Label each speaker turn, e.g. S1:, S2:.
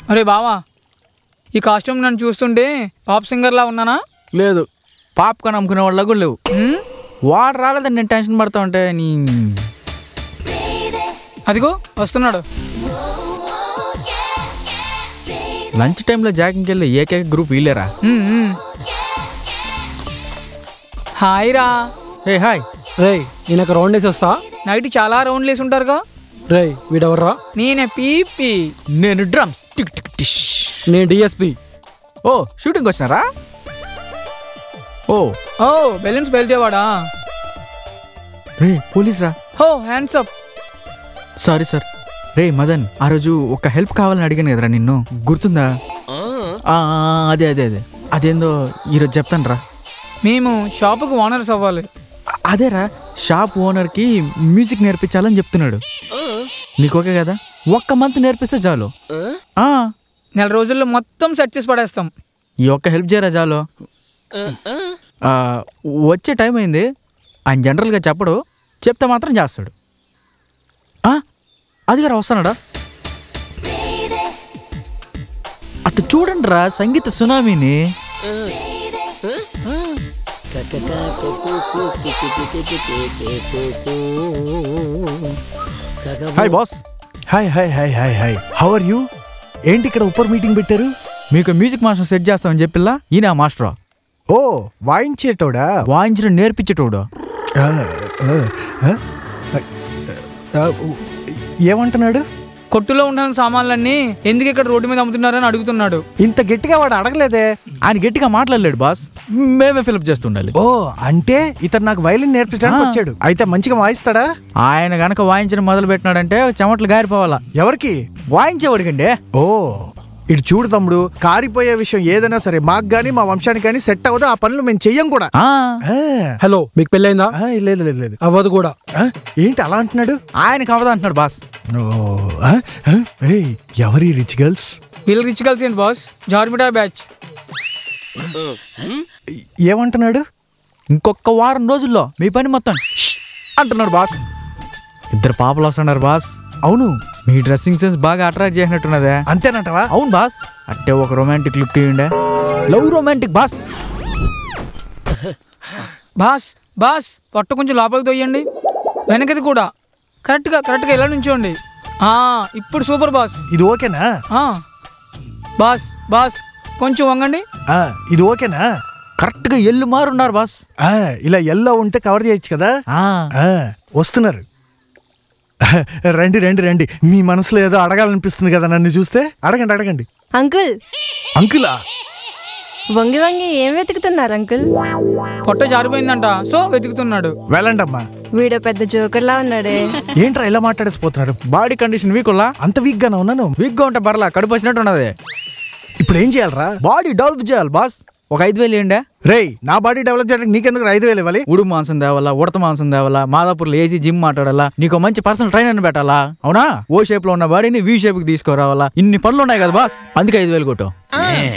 S1: అరే బావా ఈ కాస్ట్యూమ్ నన్ను చూస్తుంటే పాప్ సింగర్లా ఉన్నానా
S2: లేదు పాప్కార్న్ అమ్ముకునే వాళ్ళ కూడా లేవు
S1: ఉమ్,
S2: వాడు రాలేదని నేను టెన్షన్ పడతా ఉంటే నీ
S1: అదిగో వస్తున్నాడు
S2: లంచ్ టైంలో జాకింగ్కి వెళ్ళి ఏకైక గ్రూప్ వీళ్ళేరా
S1: ఉమ్, ఉమ్. హాయ్ రా
S2: హే హాయ్
S3: రేయ్ నేను ఒక రౌండ్ వేసి వస్తా
S1: నైట్ చాలా రౌండ్లు వేసి ఉంటారుగా
S3: రేయ్ వీడెవర్రా
S1: నేనే పీపీ
S2: నేను డ్రమ్స్ టిక్ టిక్ టిష్
S3: నేను డిఎస్పి
S2: ఓ షూటింగ్ వచ్చినారా ఓ
S1: ఓ బెలూన్స్ పేల్చేవాడా
S2: రే పోలీస్ రా
S1: హో హ్యాండ్స్ అప్
S2: సారీ సార్ రే మదన్ ఆ రోజు ఒక హెల్ప్ కావాలని అడిగాను కదరా నిన్ను గుర్తుందా ఆ, ఆ, అదే అదే అదే అదేందో ఈరోజు చెప్తాను రా
S1: మేము షాపుకు ఓనర్స్ అవ్వాలి
S2: అదేరా షాప్ ఓనర్కి మ్యూజిక్ నేర్పించాలని చెప్తున్నాడు నీకు ఓకే కదా ఒక్క మంత్ నేర్పిస్తే చాలు ఆ,
S1: నెల రోజుల్లో మొత్తం సెట్ చేసి పడేస్తాం
S2: ఈ ఒక్క హెల్ప్ చేయరా చాలు ఆ, వచ్చే టైం అయింది ఆయన జనరల్గా చెప్పడు చెప్తే మాత్రం చేస్తాడు ఆ, అదిగారా వస్తానడా అటు చూడండి రా సంగీత సునామీని hi boss
S4: hi hi hi hi hi how are you ఏంటి ఇక్కడ ఉప్పర్ మీటింగ్ పెట్టారు
S2: మీకు మ్యూజిక్ మాస్టర్ సెట్ చేస్తామని చెప్పిల్లా ఈయన మాస్టర్
S4: ఓ వాయించేటోడా
S2: వాయించడం నేర్పించేటోడు
S4: ఆ, ఆ, ఆ, ఆ, ఏమంటున్నాడు
S1: కొట్టులో ఉండాల్సిన సామాన్లన్నీ ఎందుకు ఇక్కడ రోడ్డు మీద అమ్ముతున్నారని అడుగుతున్నాడు
S4: ఇంత గట్టిగా వాడు అడగలేదే
S2: ఆయన గట్టిగా మాట్లాడలేడు బాస్ మేమే ఫిలప్ చేస్తుండాలి
S4: ఓ అంటే ఇతను నాకు వైలిన్ నేర్పించడానికి
S2: ఆ.
S4: వచ్చాడు అయితే మంచిగా వాయిస్తాడా
S2: ఆయన గనక వాయించడం మొదలు పెట్టినాడంటే చెమట్లు గారిపోవాలా
S4: ఎవరికి
S2: వాయించేవాడికండి
S4: ఓ ఇటు చూడు తమ్ముడు కారిపోయే విషయం ఏదైనా సరే మాకు గానీ మా వంశానికి కానీ సెట్ అవ్వదు ఆ పనులు మేము చెయ్యం కూడా
S2: ఆ,
S4: ఆ,
S3: హలో మీకు పెళ్ళైందా
S4: ఆ, లేదు లేదు లేదు
S3: అవ్వదు కూడా
S4: ఆ, ఏంటి అలా అంటున్నాడు
S2: ఆయనకి అవదా అంటున్నాడు బాస్
S4: ఓ, ఆ, ఆ, ఏయ్, ఎవరి రిచ్ గర్ల్స్
S1: వీళ్ళు రిచ్ కలిసింది బాస్ జార్మిటా బ్యాచ్
S4: ఏమంటున్నాడు
S2: ఇంకొక వారం రోజుల్లో మీ పని మొత్తం ష్ అంటున్నాడు బాస్ ఇద్దరు పాపలు వస్తున్నారు బాస్
S4: అవును
S2: మీ డ్రెస్సింగ్ సెన్స్ బాగా అట్రాక్ట్ చేసినట్టున్నదే
S4: అంతేనంటవా
S2: అవును బాస్ అట్టే ఒక రొమాంటిక్ లుక్ ఇవ్వండి love romantic boss
S1: boss boss పొట్ట కొంచెం లోపలికి తొయ్యండి వెనకది కూడా కరెక్ట్గా కరెక్ట్గా ఎలా నుంచోండి ఆ, ఇప్పుడు సూపర్ బాస్
S4: ఇది ఓకేనా
S1: ఆ. బాస్ బాస్ కొంచెం వంగండి
S4: ఆ, ఇది ఓకేనా
S2: కరెక్ట్గా ఎల్లు మారున్నారు బాస్
S4: ఆ, ఇలా ఎల్లో ఉంటే కవర్ చేయొచ్చు కదా
S2: ఆ,
S4: ఆ, వస్తున్నారు రండి రండి రండి మీ మనసులో ఏదో అడగాలనిపిస్తుంది కదా నన్ను చూస్తే అడగండి అడగండి
S5: అంకుల్
S4: అంకులా
S5: వంగి వంగి ఏం వెతుకుతున్నారు అంకుల్
S1: పొట్ట జారిపోయిందంట సో వెతుకుతున్నాడు
S4: వెళ్ళండమ్మా
S5: వీడో పెద్ద జోకర్లా ఉన్నాడే
S4: ఏంట్రా ఇలా మాట్లాడేసిపోతున్నారు
S2: బాడీ కండిషన్ వీక్ ఉల్లా
S4: అంత వీక్ గానే ఉన్నాను
S2: వీక్గా ఉంటే పర్లా కడుపు వచ్చినట్టు ఉన్నది
S4: ఇప్పుడు ఏం చేయాలరా
S2: బాడీ డెవలప్ చేయాలి బాస్ ఒక ఐదు వేలు ఏండే
S4: రేయ్ నా బాడీ డెవలప్ చేయడానికి నీకెందుకు ఐదు వేలు ఇవ్వాలి
S2: ఉడు మాంసం తేవాలా ఉడత మాంసం తేవాలా మాదాపూర్లో ఏసీ జిమ్ మాట్లాడాలా నీకు మంచి పర్సనల్ ట్రైనర్ పెట్టాలా అవునా ఓ షేప్ లో ఉన్న బాడీని వీ షేప్ కి తీసుకురావాలా ఇన్ని పనులు ఉన్నాయి కదా బాస్ అందుకే ఐదు వేలు కొట్టు